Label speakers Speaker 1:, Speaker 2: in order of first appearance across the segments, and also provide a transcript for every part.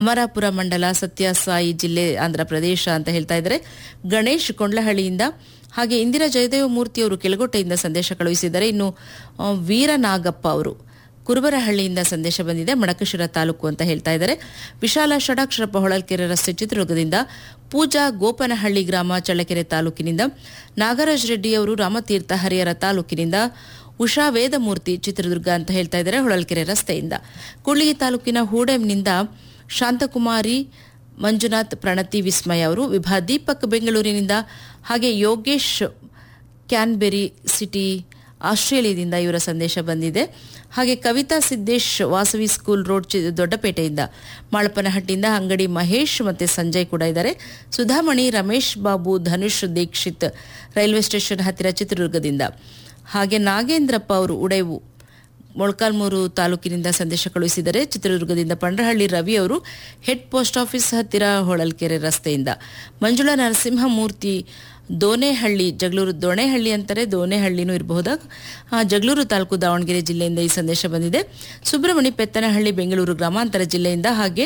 Speaker 1: ಅಮರಾಪುರ ಮಂಡಲ ಸತ್ಯಸಾಯಿ ಜಿಲ್ಲೆ ಆಂಧ್ರ ಪ್ರದೇಶ ಅಂತ ಹೇಳ್ತಾ ಇದ್ದಾರೆ ಗಣೇಶ್ ಕೊಂಡ್ಲಹಳ್ಳಿಯಿಂದ ಹಾಗೆ ಇಂದಿರಾ ಜಯದೇವ ಮೂರ್ತಿಯವರು ಕೆಳಗೋಟೆಯಿಂದ ಸಂದೇಶ ಕಳುಹಿಸಿದ್ದಾರೆ ಇನ್ನು ಆ, ವೀರನಾಗಪ್ಪ ಅವರು ಕುರುಬರಹಳ್ಳಿಯಿಂದ ಸಂದೇಶ ಬಂದಿದೆ ಮಡಕಶಿರ ತಾಲೂಕು ಅಂತ ಹೇಳ್ತಾ ಇದ್ದಾರೆ ವಿಶಾಲ ಷಡಾಕ್ಷರಪ್ಪ ಹೊಳಲ್ಕೆರೆ ರಸ್ತೆ ಚಿತ್ರದುರ್ಗದಿಂದ ಪೂಜಾ ಗೋಪನಹಳ್ಳಿ ಗ್ರಾಮ ಚಳ್ಳಕೆರೆ ತಾಲೂಕಿನಿಂದ ನಾಗರಾಜ್ ರೆಡ್ಡಿ ಅವರು ರಾಮತೀರ್ಥ ಹರಿಹರ ತಾಲೂಕಿನಿಂದ ಉಷಾ ವೇದಮೂರ್ತಿ ಚಿತ್ರದುರ್ಗ ಅಂತ ಹೇಳ್ತಾ ಇದ್ದಾರೆ ಹೊಳಲ್ಕೆರೆ ರಸ್ತೆಯಿಂದ ಕೂಡ್ಲಿಗಿ ತಾಲೂಕಿನ ಹೂಡೆಂನಿಂದ ಶಾಂತಕುಮಾರಿ ಮಂಜುನಾಥ್ ಪ್ರಣತಿ ವಿಸ್ಮಯ ಅವರು ವಿಭಾ ದೀಪಕ್ ಬೆಂಗಳೂರಿನಿಂದ ಹಾಗೆ ಯೋಗೇಶ್ ಕ್ಯಾನ್ಬೆರಿ ಸಿಟಿ ಆಸ್ಟ್ರೇಲಿಯಾದಿಂದ ಇವರ ಸಂದೇಶ ಬಂದಿದೆ ಹಾಗೆ ಕವಿತಾ ಸಿದ್ದೇಶ್ ವಾಸವಿ ಸ್ಕೂಲ್ ರೋಡ್ ಚಿ- ದೊಡ್ಡಪೇಟೆಯಿಂದ ಮಾಳಪ್ಪನಹಟ್ಟಿಯಿಂದ ಅಂಗಡಿ ಮಹೇಶ್ ಮತ್ತೆ ಸಂಜಯ್ ಕೂಡ ಇದ್ದಾರೆ ಸುಧಾಮಣಿ ರಮೇಶ್ ಬಾಬು ಧನುಷ್ ದೀಕ್ಷಿತ್ ರೈಲ್ವೆ ಸ್ಟೇಷನ್ ಹತ್ತಿರ ಚಿತ್ರದುರ್ಗದಿಂದ ಹಾಗೆ ನಾಗೇಂದ್ರಪ್ಪ ಅವರು ಉಡೇವು ಮೊಳಕಾಲ್ಮೂರು ತಾಲೂಕಿನಿಂದ ಸಂದೇಶ ಕಳುಹಿಸಿದರೆ ಚಿತ್ರದುರ್ಗದಿಂದ ಪಂಡ್ರಹಳ್ಳಿ ರವಿ ಅವರು ಹೆಡ್ ಪೋಸ್ಟ್ ಆಫೀಸ್ ಹತ್ತಿರ ಹೊಳಲ್ಕೆರೆ ರಸ್ತೆಯಿಂದ ಮಂಜುಳಾ ನರಸಿಂಹಮೂರ್ತಿ ದೋನೆಹಳ್ಳಿ ಜಗಳೂರು ದೋಣೆಹಳ್ಳಿ ಅಂತಾರೆ ದೋನೆಹಳ್ಳಿನೂ ಇರಬಹುದಾ ಆ, ಜಗಳೂರು ತಾಲೂಕು ದಾವಣಗೆರೆ ಜಿಲ್ಲೆಯಿಂದ ಈ ಸಂದೇಶ ಬಂದಿದೆ ಸುಬ್ರಹ್ಮಣಿ ಪೆತ್ತನಹಳ್ಳಿ ಬೆಂಗಳೂರು ಗ್ರಾಮಾಂತರ ಜಿಲ್ಲೆಯಿಂದ ಹಾಗೆ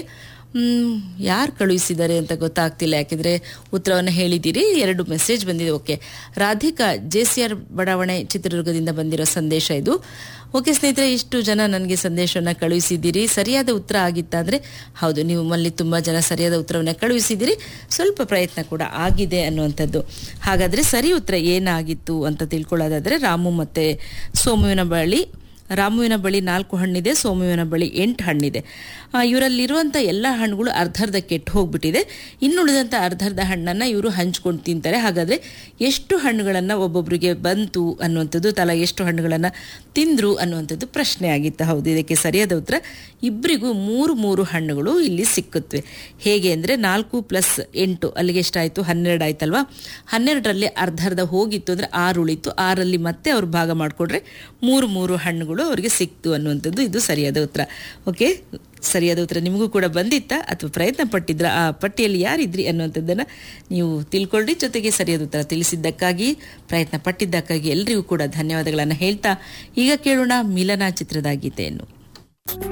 Speaker 1: ಯಾರು ಕಳುಹಿಸಿದ್ದಾರೆ ಅಂತ ಗೊತ್ತಾಗ್ತಿಲ್ಲ ಯಾಕೆಂದರೆ ಉತ್ತರವನ್ನು ಹೇಳಿದ್ದೀರಿ ಎರಡು ಮೆಸೇಜ್ ಬಂದಿದೆ okay Radhika J C R ಬಡಾವಣೆ ಚಿತ್ರದುರ್ಗದಿಂದ ಬಂದಿರೋ ಸಂದೇಶ ಇದು ಓಕೆ ಸ್ನೇಹಿತರೆ ಇಷ್ಟು ಜನ ನನಗೆ ಸಂದೇಶವನ್ನು ಕಳುಹಿಸಿದ್ದೀರಿ ಸರಿಯಾದ ಉತ್ತರ ಆಗಿತ್ತ ಅಂದರೆ ಹೌದು ನೀವು ಮಲ್ಲಿ ತುಂಬ ಜನ ಸರಿಯಾದ ಉತ್ತರವನ್ನು ಕಳುಹಿಸಿದ್ದೀರಿ ಸ್ವಲ್ಪ ಪ್ರಯತ್ನ ಕೂಡ ಆಗಿದೆ ಅನ್ನುವಂಥದ್ದು ಹಾಗಾದರೆ ಸರಿ ಉತ್ತರ ಏನಾಗಿತ್ತು ಅಂತ ತಿಳ್ಕೊಳ್ಳೋದಾದರೆ ರಾಮು ಮತ್ತು ಸೋಮುವಿನ ಬಳಿ ರಾಮುವಿನ ಬಳಿ ನಾಲ್ಕು ಹಣ್ಣಿದೆ ಸೋಮುವಿನ ಬಳಿ ಎಂಟು ಹಣ್ಣಿದೆ ಆ, ಇವರಲ್ಲಿರುವಂಥ ಎಲ್ಲ ಹಣ್ಣುಗಳು ಅರ್ಧರ್ಧ ಕೆಟ್ಟು ಹೋಗ್ಬಿಟ್ಟಿದೆ ಇನ್ನುಳಿದಂಥ ಅರ್ಧರ್ಧ ಹಣ್ಣನ್ನು ಇವರು ಹಂಚ್ಕೊಂಡು ತಿಂತಾರೆ ಹಾಗಾದರೆ ಎಷ್ಟು ಹಣ್ಣುಗಳನ್ನು ಒಬ್ಬೊಬ್ಬರಿಗೆ ಬಂತು ಅನ್ನುವಂಥದ್ದು ತಲಾ ಎಷ್ಟು ಹಣ್ಣುಗಳನ್ನು ತಿಂದರು ಅನ್ನುವಂಥದ್ದು ಪ್ರಶ್ನೆ ಆಗಿತ್ತು ಹೌದು ಇದಕ್ಕೆ ಸರಿಯಾದ ಉತ್ತರ ಇಬ್ಬರಿಗೂ ಮೂರು ಮೂರು ಹಣ್ಣುಗಳು ಇಲ್ಲಿ ಸಿಕ್ಕುತ್ತವೆ ಹೇಗೆ ಅಂದರೆ ನಾಲ್ಕು ಪ್ಲಸ್ ಎಂಟು ಅಲ್ಲಿಗೆ ಎಷ್ಟಾಯಿತು ಹನ್ನೆರಡು ಆಯ್ತಲ್ವಾ ಹನ್ನೆರಡರಲ್ಲಿ ಅರ್ಧ ಅರ್ಧ ಹೋಗಿತ್ತು ಅಂದರೆ ಆರು ಉಳಿತು ಆರಲ್ಲಿ ಮತ್ತೆ ಅವ್ರು ಭಾಗ ಮಾಡಿಕೊಂಡ್ರೆ ಮೂರು ಮೂರು ಹಣ್ಣುಗಳು ಅವರಿಗೆ ಸಿಕ್ತು ಅನ್ನುವಂಥದ್ದು ಇದು ಸರಿಯಾದ ಉತ್ತರ ಓಕೆ ಸರಿಯಾದ ಉತ್ತರ ನಿಮಗೂ ಕೂಡ ಬಂದಿತ್ತಾ ಅಥವಾ ಪ್ರಯತ್ನ ಪಟ್ಟಿದ್ರ ಆ ಪಟ್ಟಿಯಲ್ಲಿ ಯಾರಿದ್ರಿ ಅನ್ನುವಂಥದ್ದನ್ನು ನೀವು ತಿಳ್ಕೊಳ್ಳಿ ಜೊತೆಗೆ ಸರಿಯಾದ ಉತ್ತರ ತಿಳಿಸಿದ್ದಕ್ಕಾಗಿ ಪ್ರಯತ್ನ ಪಟ್ಟಿದ್ದಕ್ಕಾಗಿ ಎಲ್ರಿಗೂ ಕೂಡ ಧನ್ಯವಾದಗಳನ್ನು ಹೇಳ್ತಾ ಈಗ ಕೇಳೋಣ ಮಿಲನ ಚಿತ್ರದ ಗೀತೆಯನ್ನು